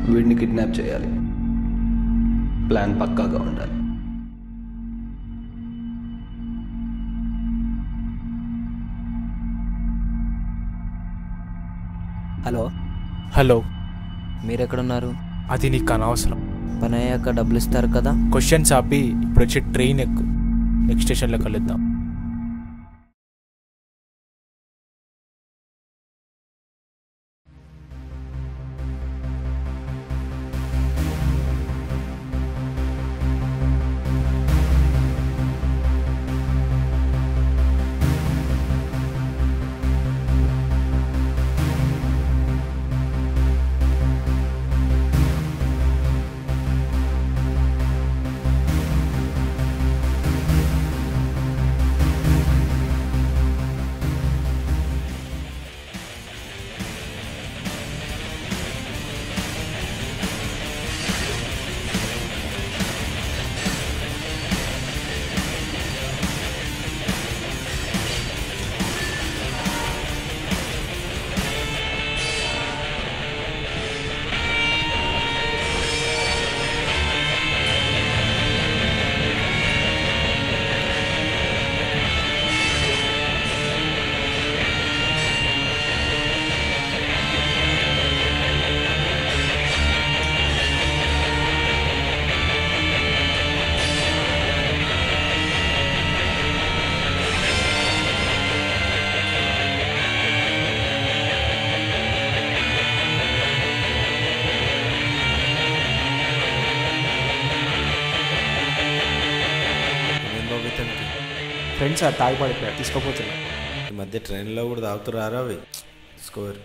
వీడిని కిడ్నాప్ చేయాలి ప్లాన్ పక్కాగా ఉండాలి హలో హలో మీరు ఎక్కడున్నారు అది నీకు అనవసరం పని అయ్యాక డబ్బులు ఇస్తారు కదా క్వశ్చన్స్ ఆపి ఇప్పుడు వచ్చి ట్రైన్ ఎక్కు నెక్స్ట్ స్టేషన్లో కలుద్దాం ఏం బాబు ఇతనికి ఫ్రెండ్స్ ఆ తాగి పడిపోయారు తీసుకోపోతున్నా ఈ మధ్య ట్రైన్లో కూడా తాగుతురారా అవి score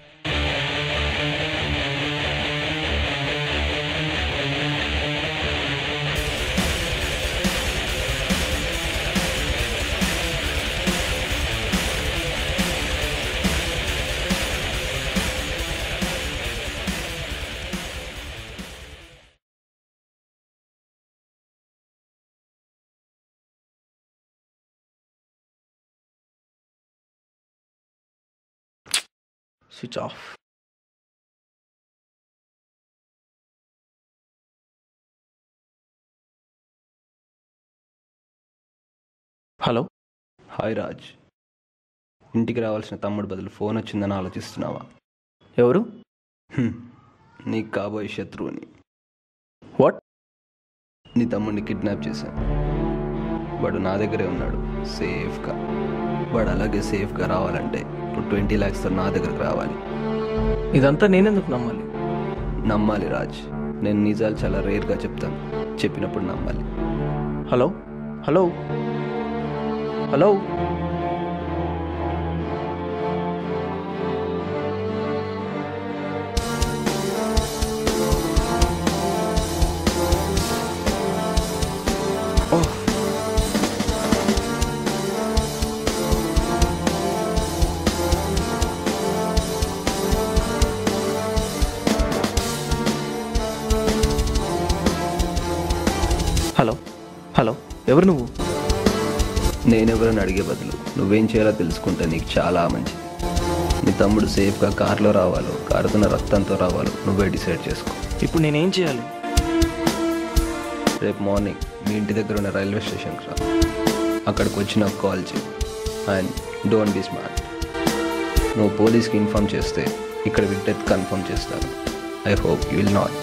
switch off hello hi Raj ఇంటికి రావాల్సిన తమ్ముడు బదులు ఫోన్ వచ్చిందని ఆలోచిస్తున్నావా ఎవరు హ్మ్. నీకు కాబోయే శత్రువుని వాట్ నీ తమ్ముడిని కిడ్నాప్ చేశాను వాడు నా దగ్గరే ఉన్నాడు సేఫ్గా వాడు అలాగే సేఫ్గా రావాలంటే నువ్వు ట్వంటీ ల్యాక్స్తో నా దగ్గరకు రావాలి ఇదంతా నేనెందుకు నమ్మాలి నమ్మాలి రాజ్ నేను నిజాలు చాలా రేర్గా చెప్తాను చెప్పినప్పుడు నమ్మాలి hello hello hello hello hello ఎవరు నువ్వు నేనెవరని అడిగే బదులు నువ్వేం చేయాలో తెలుసుకుంటే నీకు చాలా మంచిది నీ తమ్ముడు సేఫ్గా కారులో రావాలో కారుతున్న రక్తంతో రావాలో నువ్వే డిసైడ్ చేసుకో ఇప్పుడు నేనేం చేయాలి రేపు మార్నింగ్ మీ ఇంటి దగ్గర ఉన్న రైల్వే స్టేషన్కి రా అక్కడికి వచ్చి నాకు కాల్ చేయి అండ్ డోంట్ బి స్మార్ట్ నువ్వు పోలీస్కి ఇన్ఫామ్ చేస్తే ఇక్కడ డెత్ కన్ఫర్మ్ చేస్తాను I hope you will not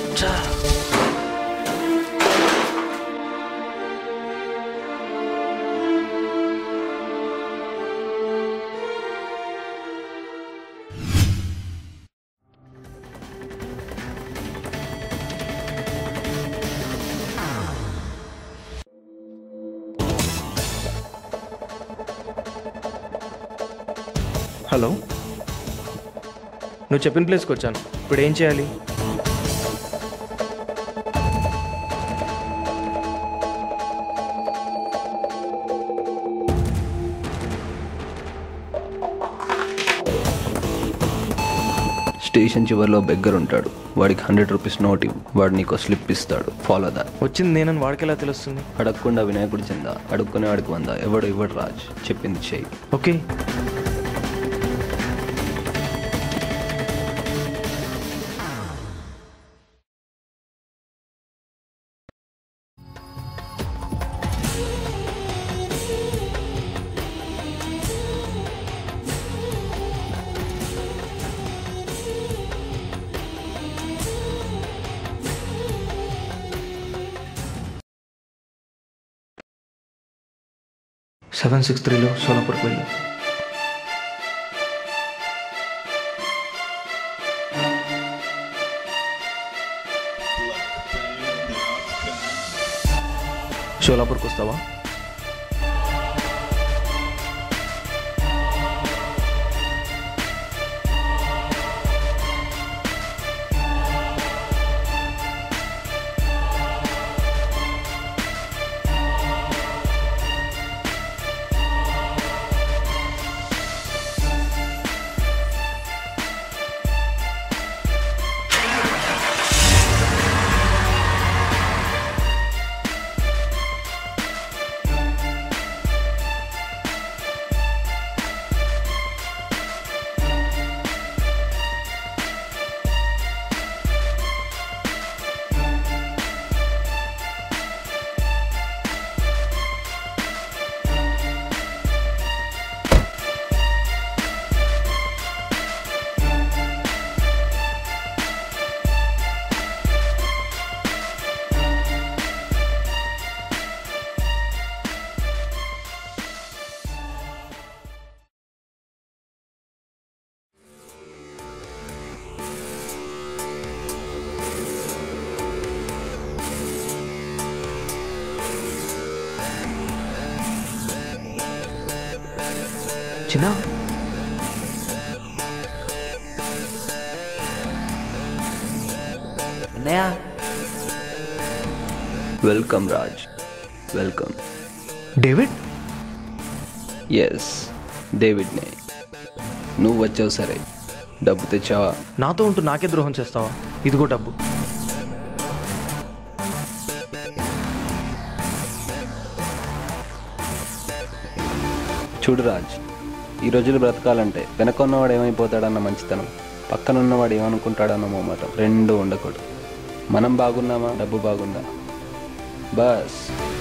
hello నువ్వు చెప్పిన ప్లేస్కి వచ్చాను ఇప్పుడు ఏం చేయాలి స్టేషన్ చివరిలో బెగ్గర్ ఉంటాడు వాడికి హండ్రెడ్ రూపీస్ నోట్ ఇవ్వు వాడు నీకు స్లిప్ ఇస్తాడు ఫాలో దా వచ్చింది నేనని వాడికి ఎలా తెలుస్తుంది అడగకుండా వినాయకుడి చెందా అడుక్కునే వాడికి వందా ఎవడు ఇవ్వడు రాజ్ చెప్పింది చెయ్యి ఓకే సెవెన్ సిక్స్ త్రీలో సోలాపూర్కి వెళ్ళు షోలాపూర్కి వస్తావా చిన్న అన్నయ్య welcome Raj welcome David yes డేవిడ్నే నువ్వు వచ్చావు సరే డబ్బు తెచ్చావా నాతో ఉంటూ నాకే ద్రోహం చేస్తావా ఇదిగో డబ్బు చూడు రాజ్ ఈ రోజులు బ్రతకాలంటే వెనక ఉన్నవాడు ఏమైపోతాడన్న మంచితనం పక్కన ఉన్నవాడు ఏమనుకుంటాడన్న మోమాటం రెండు ఉండకూడదు మనం బాగున్నామా డబ్బు బాగుందా బస్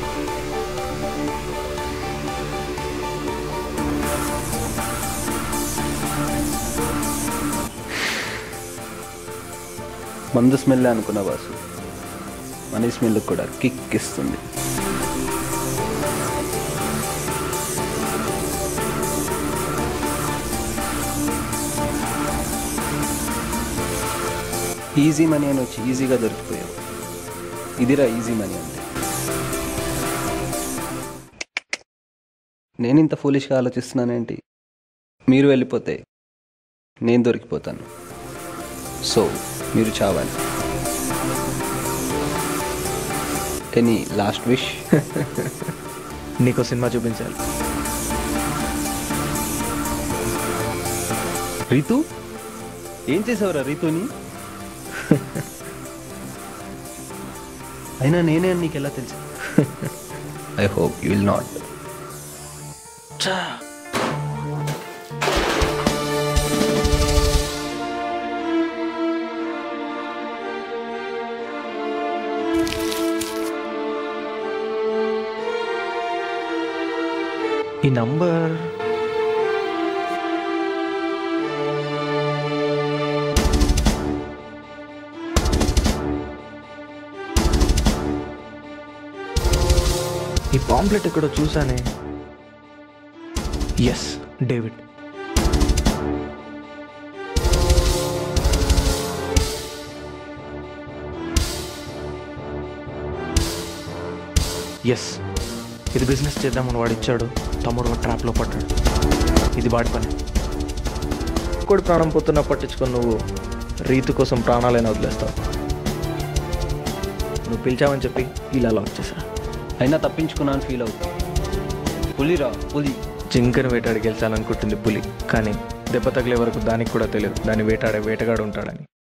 మందు స్మెల్ అనుకున్న బాసు మనీ స్మెల్ కూడా కిక్ ఇస్తుంది ఈజీ మనీ అని వచ్చి ఈజీగా దొరికిపోయావు ఇదిరా ఈజీ మనీ అంటే నేను ఇంత ఫూలిష్గా ఆలోచిస్తున్నానేంటి మీరు వెళ్ళిపోతే నేను దొరికిపోతాను సో మీరు చావాలి ఎనీ లాస్ట్ విష్ నీకో సినిమా చూపించాలి రీతు ఏం చేసావురా రీతుని అయినా నేనే అని నీకు ఎలా తెలుసు I hope you will not ఈ నంబర్ ఈ పాంప్లెట్ ఎక్కడో చూసానే ఎస్ డేవిడ్ ఎస్ ఇది బిజినెస్ చేద్దామని వాడు ఇచ్చాడు తమ్ముడు ఒక ట్రాప్లో పడ్డాడు ఇది వాడి పని కొడు ప్రాణం పోతున్నా పట్టించుకొని నువ్వు రీతు కోసం ప్రాణాలైనా వదిలేస్తావు నువ్వు పిలిచావని చెప్పి ఇలా లాక్ చేశా అయినా తప్పించుకున్నాను ఫీల్ అవుతా పులిరా పులి జింకను వేటాడి గెలిచాలనుకుంటుంది పులి కానీ దెబ్బ తగిలే వరకు దానికి కూడా తెలియదు దాన్ని వేటాడే వేటగాడు ఉంటాడని